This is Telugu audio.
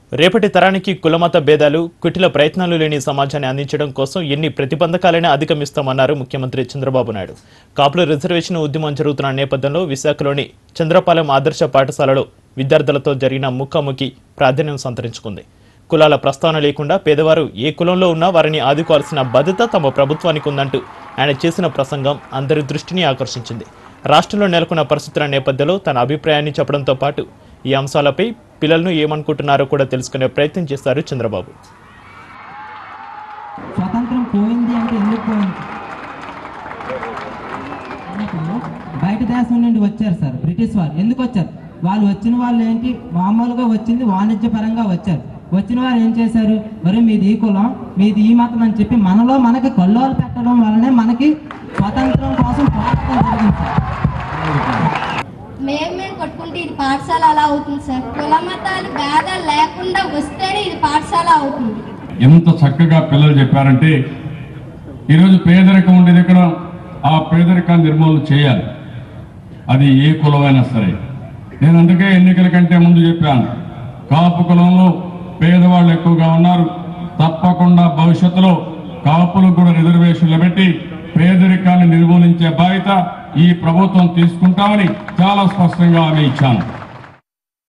రేపటి తరానికి కులమత భేదాలు కుటిల ప్రయత్నాలు లేని సమాజాన్ని అందించడం కోసం ఎన్ని ప్రతిబంధకాలైనా అధిగమిస్తామన్నారు ముఖ్యమంత్రి చంద్రబాబు నాయుడు కాపుల రిజర్వేషన్ ఉద్యమం జరుగుతున్న నేపథ్యంలో విశాఖలోని చంద్రపాలెం ఆదర్శ పాఠశాలలో విద్యార్థులతో జరిగిన ముఖాముఖి ప్రాధాన్యం సంతరించుకుంది కులాల ప్రస్తావన లేకుండా పేదవారు ఏ కులంలో ఉన్నా వారిని ఆదుకోవాల్సిన బాధ్యత తమ ప్రభుత్వానికి ఉందంటూ ఆయన చేసిన ప్రసంగం అందరి దృష్టిని ఆకర్షించింది రాష్ట్రంలో నెలకొన్న పరిస్థితుల నేపథ్యంలో తన అభిప్రాయాన్ని చెప్పడంతో పాటు ఈ అంశాలపై పిల్లలను ఏమనుకుంటున్నారో కూడా తెలుసుకునే ప్రయత్నం చేశారు చంద్రబాబు స్వతంత్రం పోయింది అంటే ఎందుకు పోయింది మనకు బయట దేశం నుండి వచ్చారు సార్ బ్రిటిష్ వాళ్ళు ఎందుకు వచ్చారు వాళ్ళు వచ్చిన వాళ్ళు ఏంటి మామూలుగా వచ్చింది వాణిజ్యపరంగా వచ్చారు వచ్చిన వారు ఏం చేశారు మరి మీది ఈ కులం మీది ఈ మతం అని చెప్పి మనలో మనకి కల్లోలు పెట్టడం వల్లనే మనకి స్వతంత్రం కోసం పోరాటం జరిగింది సార్ మేము మేము కొట్టుకుంటే ఇది పాఠశాల అలా అవుతుంది సార్ కుల మతాలు భేదాలు లేకుండా వస్తేనే ఇది పాఠశాల అవుతుంది ఎంత చక్కగా పిల్లలు చెప్పారంటే ఈరోజు పేదరికం ఉండేది ఇక్కడ ఆ పేదరికాన్ని నిర్మూలన చేయాలి అది ఏ కులమైనా సరే నేను అందుకే ఎన్నికల కంటే ముందు చెప్పాను కాపు కులంలో పేదవాళ్ళు ఎక్కువగా ఉన్నారు తప్పకుండా భవిష్యత్తులో కాపులకు కూడా రిజర్వేషన్లు పెట్టి పేదరికాన్ని నిర్మూలించే బాధ్యత ఈ ప్రభుత్వం తీసుకుంటామని చాలా స్పష్టంగా హామీ ఇచ్చాను